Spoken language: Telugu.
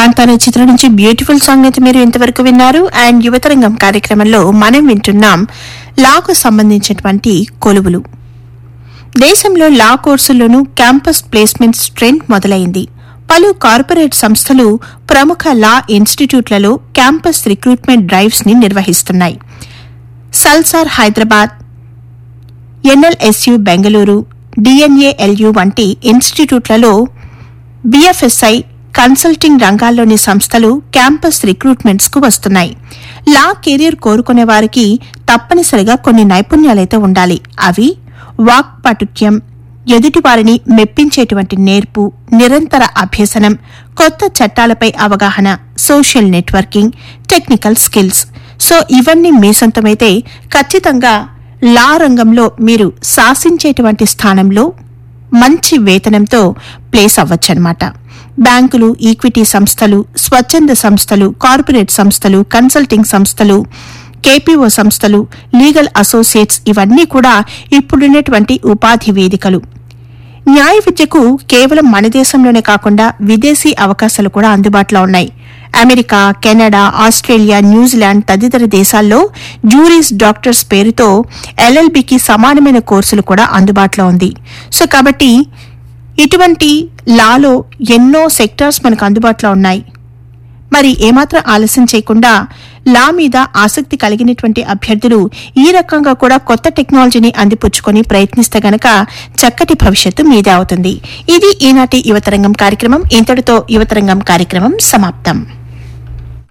కాంతార చిత్రం నుంచి బ్యూటిఫుల్ సాంగ్ అయితే మీరు ఇంతవరకు విన్నారు అండ్ యువతరంగం కార్యక్రమంలో మనం వింటున్నాం లాకు సంబంధించినటువంటి కొలువులు దేశంలో లా కోర్సుల్లోనూ క్యాంపస్ ప్లేస్మెంట్స్ ట్రెండ్ మొదలైంది పలు కార్పొరేట్ సంస్థలు ప్రముఖ లా ఇన్స్టిట్యూట్లలో క్యాంపస్ రిక్రూట్మెంట్ డ్రైవ్స్ ని నిర్వహిస్తున్నాయి సల్సార్ హైదరాబాద్ ఎన్ఎల్ఎస్యు బెంగళూరు డిఎన్ఏఎల్యు వంటి ఇన్స్టిట్యూట్లలో బిఎఫ్ఎస్ఐ కన్సల్టింగ్ రంగాల్లోని సంస్థలు క్యాంపస్ రిక్రూట్మెంట్స్ కు వస్తున్నాయి లా కెరీర్ కోరుకునే వారికి తప్పనిసరిగా కొన్ని నైపుణ్యాలైతే ఉండాలి అవి వాక్పటుక్యం ఎదుటివారిని మెప్పించేటువంటి నేర్పు నిరంతర అభ్యసనం కొత్త చట్టాలపై అవగాహన social networking technical skills so ఇవన్నీ మీ సొంతమైతే ఖచ్చితంగా లా రంగంలో మీరు శాసించేటువంటి స్థానంలో మంచి వేతనంతో ప్లేస్ అవ్వచ్చనమాట బ్యాంకులు ఈక్విటీ సంస్థలు స్వచ్ఛంద సంస్థలు కార్పొరేట్ సంస్థలు కన్సల్టింగ్ సంస్థలు కేపీఓ సంస్థలు లీగల్ అసోసియేట్స్ ఇవన్నీ కూడా ఇప్పుడున్నటువంటి ఉపాధి వేదికలు న్యాయ విద్యకు కేవలం మన దేశంలోనే కాకుండా విదేశీ అవకాశాలు కూడా అందుబాటులో ఉన్నాయి అమెరికా కెనడా ఆస్ట్రేలియా న్యూజిలాండ్ తదితర దేశాల్లో జూరీస్ డాక్టర్స్ పేరుతో ఎల్ఎల్బికి సమానమైన కోర్సులు కూడా అందుబాటులో ఉంది సో కాబట్టి ఇటువంటి లాలో ఎన్నో సెక్టార్స్ మనకు అందుబాటులో ఉన్నాయి మరి ఏమాత్రం ఆలస్యం చేయకుండా లా మీద ఆసక్తి కలిగినటువంటి అభ్యర్థులు ఈ రకంగా కూడా కొత్త టెక్నాలజీని అందిపుచ్చుకొని ప్రయత్నిస్తే గనక చక్కటి భవిష్యత్తు మీదే అవుతుంది ఇది ఈనాటి యువతరంగం కార్యక్రమం ఇంతటితో యువతరంగం కార్యక్రమం సమాప్తం